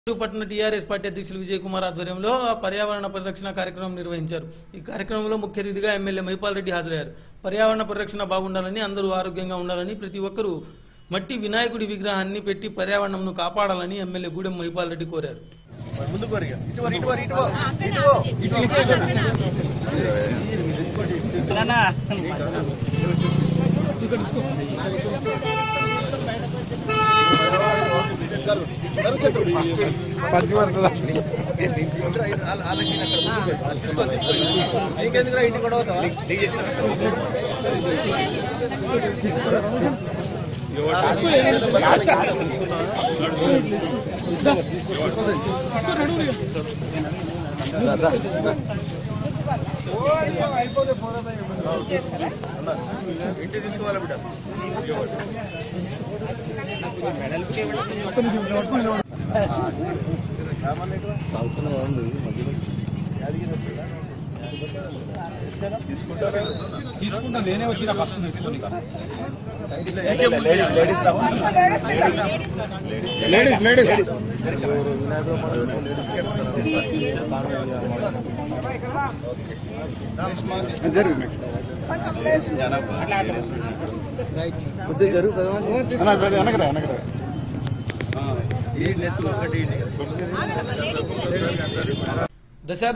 పట్టణ TRS party అధ్యక్షులు విజయ్ కుమార్ ఆధ్వర్యంలో పర్యావరణ పరిరక్షణ కార్యక్రమం నిర్వహించారు ఈ కార్యక్రమంలో ముఖ్య అతిథిగా ఎమ్మెల్యే మైపాల్ రెడ్డి హాజరయ్యారు పర్యావరణ పరిరక్షణ బాగుండాలని అందరూ ఆరోగ్యంగా ఉండాలని ప్రతి ఒక్కరూ మట్టి వినాయకుడి విగ్రహాన్ని పెట్టి పర్యావరణంను కాపాడాలని ఎమ్మెల్యే గూడెం మైపాల్ రెడ్డి కోరారు ముందు కోరిక ఇటు వరి, ఇటు వరి, ఇటు వరి. ఇటు వరి. ఇటురా, ఇటు, వాళ్ళ- వాళ్ళకి అక్కడ ముందు పెట్టు. తీసుకో, తీసుకో. నీకెందుకురా ఇంటికి కూడా పోతావా? ఇంటికి తీసుకోవాలి బిడ్డ తీసుకుంటా నేనే వచ్చిన ఫస్ట్ తీసుకొని లేడీస్ లేడీస్ రా లేడీస్ లేడీస్ దశ